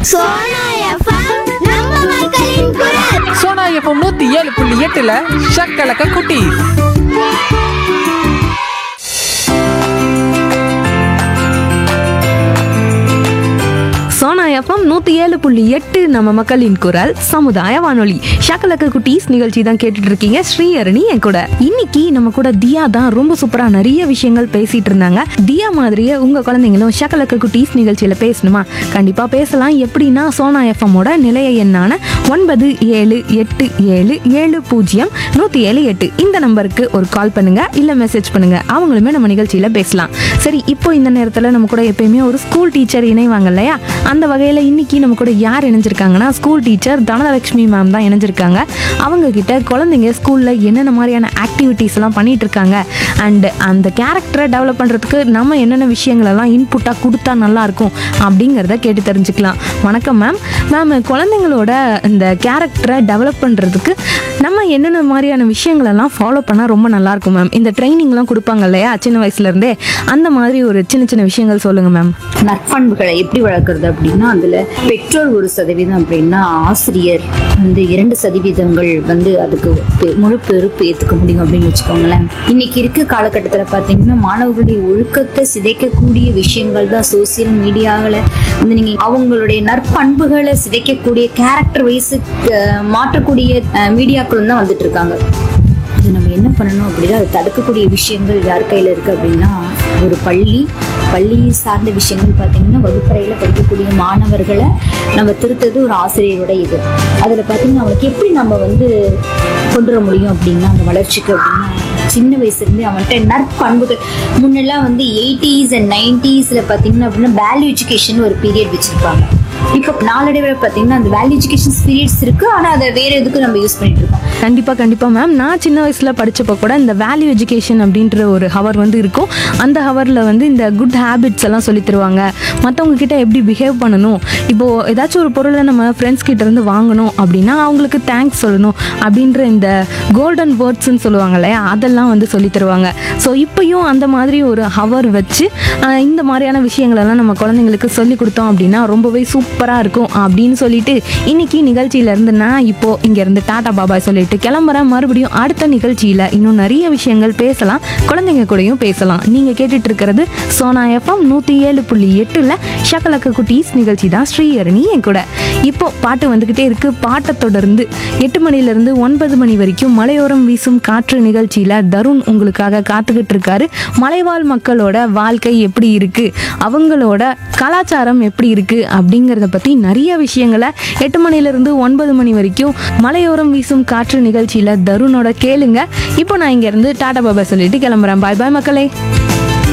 Sona FM நம்ம மக்களின் குரல் சோனா எஃப்எம் நூத்தி ஏழு புள்ளி எட்டுல ஷக்கலக்க குட்டி சோனா எஃப்எம் நூற்றி ஏழு புள்ளி எட்டு நம்ம மக்களின் குரல் சமுதாய வானொலி ஷக்கலக்க குட்டீஸ் நிகழ்ச்சி தான் கேட்டுட்டு இருக்கீங்க ஸ்ரீஹரணி என் கூட இன்னைக்கு நம்ம கூட தியா தான் ரொம்ப சூப்பரா நிறைய விஷயங்கள் பேசிட்டு இருந்தாங்க தியா மாதிரியே உங்க குழந்தைங்களும் ஷக்கலக்க குட்டீஸ் நிகழ்ச்சியில பேசணுமா கண்டிப்பா பேசலாம் எப்படின்னா சோனா எஃப்எம்மோட நிலைய எண்ணான ஒன்பது ஏழு எட்டு ஏழு ஏழு பூஜ்ஜியம் நூற்றி ஏழு எட்டு இந்த நம்பருக்கு ஒரு கால் பண்ணுங்க இல்ல மெசேஜ் பண்ணுங்க அவங்களுமே நம்ம நிகழ்ச்சியில பேசலாம் சரி இப்போ இந்த நேரத்துல நம்ம கூட எப்பயுமே ஒரு ஸ்கூல் டீச்சர் இணைவாங்க இல்லையா அந்த வகையில் இன்னைக்கு நம்ம கூட யார் இணைஞ்சிருக்காங்கன்னா ஸ்கூல் டீச்சர் தனலட்சுமி மேம் தான் இணைஞ்சிருக்காங்க அவங்க கிட்ட குழந்தைங்க ஸ்கூலில் என்னென்ன மாதிரியான ஆக்டிவிட்டீஸ் எல்லாம் பண்ணிட்டு இருக்காங்க அண்ட் அந்த கேரக்டரை டெவலப் பண்ணுறதுக்கு நம்ம என்னென்ன விஷயங்கள் எல்லாம் இன்புட்டாக கொடுத்தா நல்லா இருக்கும் அப்படிங்கிறத கேட்டு தெரிஞ்சுக்கலாம் வணக்கம் மேம் மேம் குழந்தைங்களோட இந்த கேரக்டரை டெவலப் பண்ணுறதுக்கு நம்ம என்னென்ன மாதிரியான விஷயங்கள் எல்லாம் ஃபாலோ பண்ணால் ரொம்ப நல்லா இருக்கும் மேம் இந்த ட்ரைனிங்லாம் கொடுப்பாங்க இல்லையா சின்ன வயசுலேருந்தே அந்த மாதிரி ஒரு சின்ன சின்ன விஷயங்கள் சொல்லுங்கள் மேம் நற்பண்புகளை எப்படி வளர்க்கறது அப்படின்னா அதுல பெற்றோர் ஒரு சதவீதம் அப்படின்னா ஆசிரியர் வந்து இரண்டு சதவீதங்கள் வந்து அதுக்கு பெ- முழு பொறுப்பு ஏத்துக்க முடியும் அப்படின்னு வச்சுக்கோங்களேன் இன்னைக்கு இருக்க காலகட்டத்துல பாத்தீங்கன்னா மாணவர்களுடைய ஒழுக்கத்தை சிதைக்கக்கூடிய விஷயங்கள் தான் சோசியல் மீடியாவில் வந்து நீங்க அவங்களுடைய நற்பண்புகளை சிதைக்கக்கூடிய கேரக்டர் வைஸ் மாற்றக்கூடிய மீடியாக்கள் தான் வந்துட்டு இருக்காங்க இது நம்ம என்ன பண்ணணும் அப்படின்னா அதை தடுக்கக்கூடிய விஷயங்கள் யார் கையில் இருக்கு அப்படின்னா ஒரு பள்ளி பள்ளியை சார்ந்த விஷயங்கள் பார்த்தீங்கன்னா வகுப்பறையில் படிக்கக்கூடிய மாணவர்களை நம்ம திருத்தது ஒரு ஆசிரியரோட இது அதில் பார்த்தீங்கன்னா அவனுக்கு எப்படி நம்ம வந்து கொண்டு வர முடியும் அப்படின்னா அந்த வளர்ச்சிக்கு அப்படின்னா சின்ன வயசுலேருந்து அவன்கிட்ட நற்பண்புகள் முன்னெல்லாம் வந்து எயிட்டிஸ் அண்ட் நைன்டிஸில் பார்த்தீங்கன்னா அப்படின்னா வேல்யூ எஜுகேஷன் ஒரு பீரியட் வச்சுருப்பாங்க இப்போ நாளடைவில் பார்த்தீங்கன்னா அந்த வேல்யூ எஜுகேஷன் பீரியட்ஸ் இருக்குது ஆனால் அதை வேறு எதுக்கும் நம்ம யூஸ் பண்ணிட்டு இருக்கோம் கண்டிப்பா கண்டிப்பா மேம் நான் சின்ன வயசுல படிச்சப்ப கூட இந்த வேல்யூ எஜுகேஷன் அப்படின்ற ஒரு ஹவர் வந்து இருக்கும் அந்த ஹவர்ல வந்து இந்த குட் ஹேபிட்ஸ் எல்லாம் சொல்லி தருவாங்க மற்றவங்க கிட்ட எப்படி பிஹேவ் பண்ணணும் இப்போ ஏதாச்சும் ஒரு பொருளை நம்ம ஃப்ரெண்ட்ஸ் கிட்ட இருந்து வாங்கணும் அப்படின்னா அவங்களுக்கு தேங்க்ஸ் சொல்லணும் அப்படின்ற இந்த கோல்டன் வேர்ட்ஸ்ன்னு சொல்லுவாங்க இல்லையா அதெல்லாம் வந்து சொல்லி தருவாங்க ஸோ இப்பயும் அந்த மாதிரி ஒரு ஹவர் வச்சு ஆஹ், இந்த மாதிரியான விஷயங்கள் எல்லாம் நம்ம குழந்தைங்களுக்கு சொல்லி கொடுத்தோம் அப்படின்னா ரொம்பவே சூப்பராக இருக்கும் அப்படின்னு சொல்லிட்டு இன்னைக்கு நிகழ்ச்சியில இருந்து நான் இப்போ இங்க இருந்து டாடா பாபாய் சொல்லிட்டு கிளம்புறேன் மறுபடியும் அடுத்த நிகழ்ச்சியில இன்னும் நிறைய விஷயங்கள் பேசலாம் குழந்தைங்க கூடயும் பேசலாம் நீங்க கேட்டுட்டு இருக்கிறது சோனா எஃப்எம் நூத்தி ஏழு புள்ளி எட்டுல ஷக்கலக்க குட்டீஸ் நிகழ்ச்சி தான் ஸ்ரீஹரணி என் கூட இப்போ பாட்டு வந்துகிட்டே இருக்கு பாட்டை தொடர்ந்து எட்டு மணில இருந்து ஒன்பது மணி வரைக்கும் மலையோரம் வீசும் காற்று நிகழ்ச்சியில தருண் உங்களுக்காக காத்துக்கிட்டு இருக்காரு மலைவாழ் மக்களோட வாழ்க்கை எப்படி இருக்கு அவங்களோட கலாச்சாரம் எப்படி இருக்கு அப்படிங்கிறத பத்தி நிறைய விஷயங்களை எட்டு மணில இருந்து ஒன்பது மணி வரைக்கும் மலையோரம் வீசும் காற்று நிகழ்ச்சியில தருணோட கேளுங்க இப்போ நான் இங்க இருந்து டாடா பாபா சொல்லிட்டு கிளம்புறேன் பாய் பாய் மக்களே